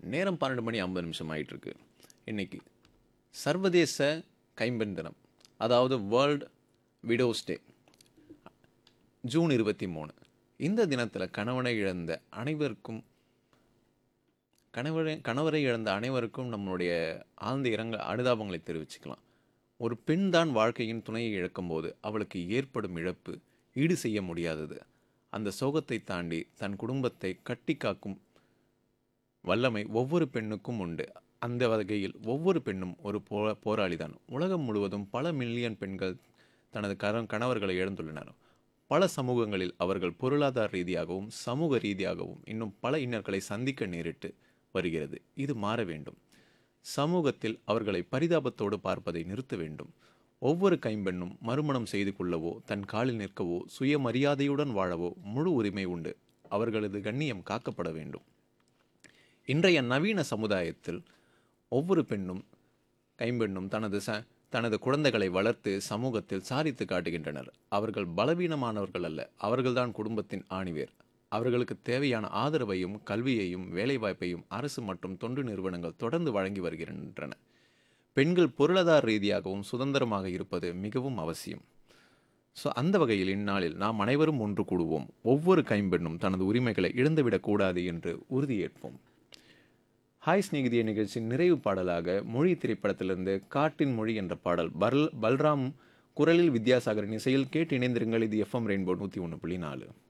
நேரம் பன்னெண்டு மணி ஐம்பது நிமிஷம் ஆயிட்டிருக்கு இன்னைக்கு சர்வதேச கைம்பெண் தினம் அதாவது வேர்ல்ட் விடோஸ் டே ஜூன் இருபத்தி மூணு இந்த தினத்தில் கணவனை இழந்த அனைவருக்கும் கணவரை கணவரை இழந்த அனைவருக்கும் நம்மளுடைய ஆழ்ந்த இரங்க அனுதாபங்களை தெரிவிச்சுக்கலாம் ஒரு பெண் தான் வாழ்க்கையின் துணையை இழக்கும்போது அவளுக்கு ஏற்படும் இழப்பு ஈடு செய்ய முடியாதது அந்த சோகத்தை தாண்டி தன் குடும்பத்தை கட்டி காக்கும் வல்லமை ஒவ்வொரு பெண்ணுக்கும் உண்டு அந்த வகையில் ஒவ்வொரு பெண்ணும் ஒரு போ போராளிதான் உலகம் முழுவதும் பல மில்லியன் பெண்கள் தனது கர கணவர்களை இழந்துள்ளனர் பல சமூகங்களில் அவர்கள் பொருளாதார ரீதியாகவும் சமூக ரீதியாகவும் இன்னும் பல இன்னல்களை சந்திக்க நேரிட்டு வருகிறது இது மாற வேண்டும் சமூகத்தில் அவர்களை பரிதாபத்தோடு பார்ப்பதை நிறுத்த வேண்டும் ஒவ்வொரு கைம்பெண்ணும் மறுமணம் செய்து கொள்ளவோ தன் காலில் நிற்கவோ சுயமரியாதையுடன் வாழவோ முழு உரிமை உண்டு அவர்களது கண்ணியம் காக்கப்பட வேண்டும் இன்றைய நவீன சமுதாயத்தில் ஒவ்வொரு பெண்ணும் கைம்பெண்ணும் தனது ச தனது குழந்தைகளை வளர்த்து சமூகத்தில் சாதித்து காட்டுகின்றனர் அவர்கள் பலவீனமானவர்கள் அல்ல அவர்கள்தான் குடும்பத்தின் ஆணிவேர் அவர்களுக்கு தேவையான ஆதரவையும் கல்வியையும் வேலைவாய்ப்பையும் அரசு மற்றும் தொண்டு நிறுவனங்கள் தொடர்ந்து வழங்கி வருகின்றன பெண்கள் பொருளாதார ரீதியாகவும் சுதந்திரமாக இருப்பது மிகவும் அவசியம் ஸோ அந்த வகையில் இந்நாளில் நாம் அனைவரும் ஒன்று கூடுவோம் ஒவ்வொரு கைம்பெண்ணும் தனது உரிமைகளை இழந்துவிடக்கூடாது என்று உறுதியேற்போம் ஹாய் ஸ்நேகிதிய நிகழ்ச்சியின் நிறைவு பாடலாக மொழி திரைப்படத்திலிருந்து காட்டின் மொழி என்ற பாடல் பல் பல்ராம் குரலில் வித்யாசாகரின் இசையில் கேட்டு இணைந்திருங்கள் இது எஃப்எம் ரெயின்போ நூற்றி ஒன்று புள்ளி நாலு